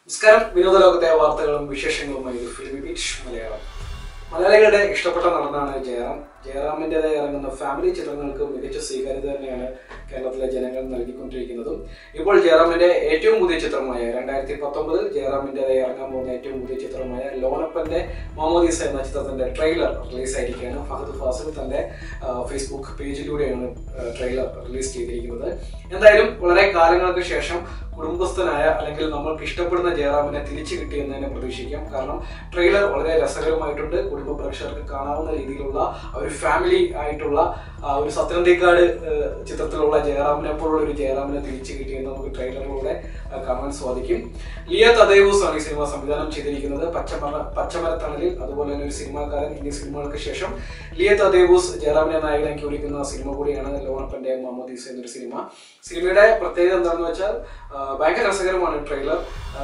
നമസ്കാരം വിനോദ ലോകത്തെ വാർത്തകളും വിശേഷങ്ങളുമായി ഇത് ഫിലിമി ബീച്ച് മലയാളം മലയാളികളുടെ ഇഷ്ടപ്പെട്ട നടനാണ് ജയറാം ജയറാമിൻ്റെതായി ഇറങ്ങുന്ന ഫാമിലി ചിത്രങ്ങൾക്ക് മികച്ച സ്വീകാര്യത തന്നെയാണ് കേരളത്തിലെ ജനങ്ങൾ നൽകിക്കൊണ്ടിരിക്കുന്നതും ഇപ്പോൾ ജയറാമിന്റെ ഏറ്റവും പുതിയ ചിത്രമായ രണ്ടായിരത്തി പത്തൊമ്പതിൽ ജയറാമിൻ്റെതായി ഇറങ്ങാൻ പോകുന്ന ഏറ്റവും പുതിയ ചിത്രമായ ലോനപ്പന്റെ മാമോദീസ എന്ന ചിത്രത്തിന്റെ ട്രെയിലർ റിലീസ് ആയിരിക്കുകയാണ് ഫഹദ് ഫാസിൽ തന്റെ ആ, ഫേസ്ബുക്ക് പേജിലൂടെയാണ് ട്രെയിലർ റിലീസ് ചെയ്തിരിക്കുന്നത് എന്തായാലും വളരെ കാലങ്ങൾക്ക് ശേഷം കുടുംബസ്ഥനായ അല്ലെങ്കിൽ നമ്മൾക്ക് ഇഷ്ടപ്പെടുന്ന ജയറാമിനെ തിരിച്ചു കിട്ടിയെന്ന് തന്നെ പ്രതീക്ഷിക്കാം കാരണം ട്രെയിലർ വളരെ രസകരമായിട്ടുണ്ട് കുടുംബ പ്രേക്ഷകർക്ക് കാണാവുന്ന രീതിയിലുള്ള ആ ഒരു ഫാമിലി ആയിട്ടുള്ള ആ ഒരു സത്യനന്ദിക്കാട് ഏഹ്, ചിത്രത്തിലുള്ള ജയറാമിനെ പോലുള്ള ഒരു ജയറാമിനെ തിരിച്ചു കിട്ടിയെന്ന് നമുക്ക് ട്രെയിലറിലൂടെ ആ, കാണാൻ സാധിക്കും ലിയ തദേവൂസ് ആണ് ഈ സിനിമ സംവിധാനം ചെയ്തിരിക്കുന്നത് പച്ചമര പച്ചമരത്തണലിൽ അതുപോലെ തന്നെ ഒരു സിനിമാക്കാരൻ എന്നീ സിനിമകൾക്ക് ശേഷം ലിയ തദേവൂസ് ജയറാമിനെ നായകനാക്കി ഒരുക്കുന്ന സിനിമ കൂടിയാണ് ലോണപ്പന്റെ മമ്മൂദീസ് എന്നൊരു സിനിമ സിനിമയുടെ പ്രത്യേകത എന്താണെന്ന് വെച്ചാൽ ആ, ഭയങ്കര രസകരമാണ് ട്രെയിലർ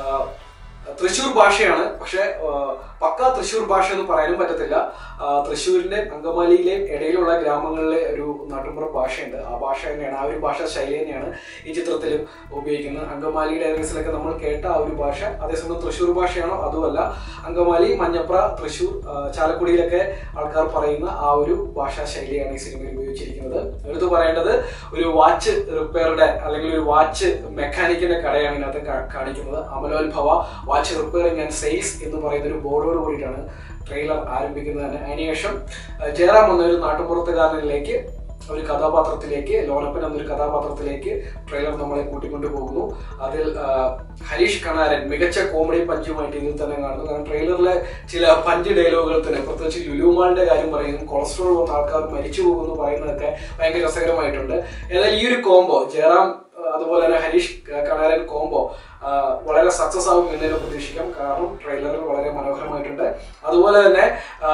തൃശ്ശൂർ ഭാഷയാണ് പക്ഷെ പക്ക തൃശ്ശൂർ ഭാഷ എന്ന് പറയാനും പറ്റത്തില്ല ആ, തൃശ്ശൂരിന്റെ അങ്കമാലിയിലെയും ഇടയിലുള്ള ഗ്രാമങ്ങളിലെ ഒരു നാട്ടുമ്പുറ ഭാഷയുണ്ട് ആ ഭാഷ തന്നെയാണ് ആ ഒരു ഭാഷ ശൈലി തന്നെയാണ് ഈ ചിത്രത്തിലും ഉപയോഗിക്കുന്നത് അങ്കമാലി ഡയറീസിലൊക്കെ നമ്മൾ കേട്ട ആ ഒരു ഭാഷ അതേസമയം തൃശ്ശൂർ ഭാഷയാണോ അതുമല്ല അങ്കമാലി മഞ്ഞപ്ര തൃശ്ശൂർ ആ, ചാലക്കുടിയിലൊക്കെ ആൾക്കാർ പറയുന്ന ആ ഒരു ഭാഷാ ശൈലിയാണ് ഈ സിനിമയിൽ ഉപയോഗിച്ചിരിക്കുന്നത് എടുത്തു പറയേണ്ടത് ഒരു വാച്ച് റിപ്പയറുടെ അല്ലെങ്കിൽ ഒരു വാച്ച് മെക്കാനിക്കിന്റെ കടയാണ് ഇതിനകത്ത് കാ- കാണിക്കുന്നത് Amalolbhava watch repairing and sales എന്ന് പറയുന്ന ഒരു ബോർഡോട് കൂടിയിട്ടാണ് ട്രെയിലർ ആരംഭിക്കുന്നത് തന്നെ അതിനുശേഷം അഹ് ജയറാം എന്ന ഒരു നാട്ടുമ്പുറത്തുകാരനിലേക്ക് ഒരു കഥാപാത്രത്തിലേക്ക് ലോനപ്പൻ എന്നൊരു കഥാപാത്രത്തിലേക്ക് ട്രെയിലർ നമ്മളെ കൂട്ടിക്കൊണ്ടു പോകുന്നു അതിൽ ആ, ഹരീഷ് കണാരൻ മികച്ച കോമഡി പഞ്ചുമായിട്ട് ഇതിൽ തന്നെ കാണുന്നു കാരണം ട്രെയിലറിലെ ചില പഞ്ച് ഡയലോഗുകൾ തന്നെ പ്രത്യേകിച്ച് ലുലുമാളിന്റെ കാര്യം പറയുന്നു കൊളസ്ട്രോൾ വന്ന ആൾക്കാർ മരിച്ചു പോകുന്നു പറയുന്നതൊക്കെ ഭയങ്കര രസകരമായിട്ടുണ്ട് എന്നാൽ ഈ ഒരു കോംബോ ജയറാം ആ, അതുപോലെ തന്നെ ഹരീഷ് കണാരൻ കോംബോ ആ, വളരെ സക്സസ് ആകും എന്ന് തന്നെ പ്രതീക്ഷിക്കാം കാരണം ട്രെയിലറിൽ വളരെ മനോഹരമായിട്ടുണ്ട് അതുപോലെ തന്നെ ആ,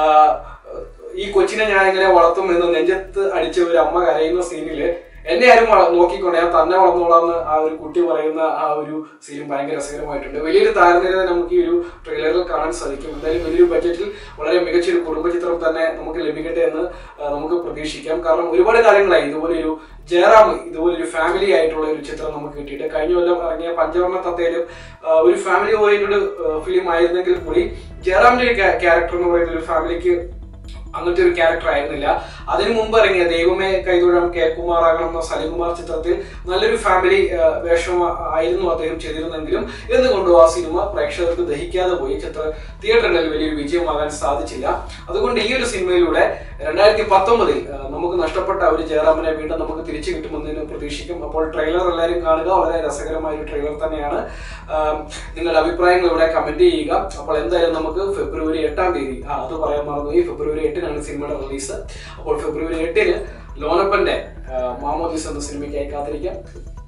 ഈ കൊച്ചിനെ ഞാൻ എങ്ങനെ വളർത്തും എന്ന് നെഞ്ചത്ത് അടിച്ച ഒരു അമ്മ കരയുന്ന സീനില് എന്നെ ആരും വള- നോക്കിക്കൊണ്ട് ഞാൻ തന്നെ വളർന്നോളാന്ന് ആ ഒരു കുട്ടി പറയുന്ന ആ ഒരു സീൻ ഭയങ്കര രസകരമായിട്ടുണ്ട് വലിയൊരു താരനിര നമുക്ക് ഈ ഒരു ട്രെയിലറിൽ കാണാൻ സാധിക്കും എന്തായാലും വലിയൊരു ബഡ്ജറ്റിൽ വളരെ മികച്ചൊരു കുടുംബ ചിത്രം തന്നെ നമുക്ക് ലഭിക്കട്ടെ എന്ന് ആ, നമുക്ക് പ്രതീക്ഷിക്കാം കാരണം ഒരുപാട് കാലങ്ങളായി ഇതുപോലൊരു ജയറാം ഇതുപോലൊരു ഫാമിലി ആയിട്ടുള്ള ഒരു ചിത്രം നമുക്ക് കിട്ടിയിട്ട് കഴിഞ്ഞ കൊല്ലം ഇറങ്ങിയ പഞ്ചവർണ്ണ തത്തയിലും ആ, ഒരു ഫാമിലി ഓറിയന്റഡ് ഫിലിം ആയിരുന്നെങ്കിൽ കൂടി ജയറാമിന്റെ ഒരു ക്യാരക്ടർ എന്ന് പറയുന്ന ഒരു ഫാമിലിക്ക് അങ്ങനത്തെ ഒരു ക്യാരക്ടർ ആയിരുന്നില്ല അതിനു മുമ്പ് ഇറങ്ങിയ ദൈവമേ കൈതൊഴാം കെ കുമാറാകണം എന്ന സലിംകുമാർ ചിത്രത്തിൽ നല്ലൊരു ഫാമിലി വേഷം ആയിരുന്നു അദ്ദേഹം ചെയ്തിരുന്നെങ്കിലും എന്തുകൊണ്ടോ ആ സിനിമ പ്രേക്ഷകർക്ക് ദഹിക്കാതെ പോയി ചിത്ര തിയേറ്ററുകളിൽ വലിയൊരു വിജയമാകാൻ സാധിച്ചില്ല അതുകൊണ്ട് ഈ ഒരു സിനിമയിലൂടെ രണ്ടായിരത്തി പത്തൊമ്പതിൽ നമുക്ക് നഷ്ടപ്പെട്ട ആ ഒരു ജയറാമിനെ വീണ്ടും നമുക്ക് തിരിച്ചു കിട്ടുമെന്ന് പ്രതീക്ഷിക്കും അപ്പോൾ ട്രെയിലർ എല്ലാവരും കാണുക വളരെ രസകരമായ ഒരു ട്രെയിലർ തന്നെയാണ് ആ, നിങ്ങളുടെ അഭിപ്രായങ്ങൾ ഇവിടെ കമന്റ് ചെയ്യുക അപ്പോൾ എന്തായാലും നമുക്ക് ഫെബ്രുവരി എട്ടാം തീയതി ആ അത് പറയാൻ മറന്നു ഈ ഫെബ്രുവരി എട്ടിനാണ് സിനിമയുടെ റിലീസ് അപ്പോൾ ഫെബ്രുവരി എട്ടിന് ലോനപ്പന്റെ ആ, മാമോദീസ് എന്ന സിനിമയ്ക്കായി കാത്തിരിക്കാം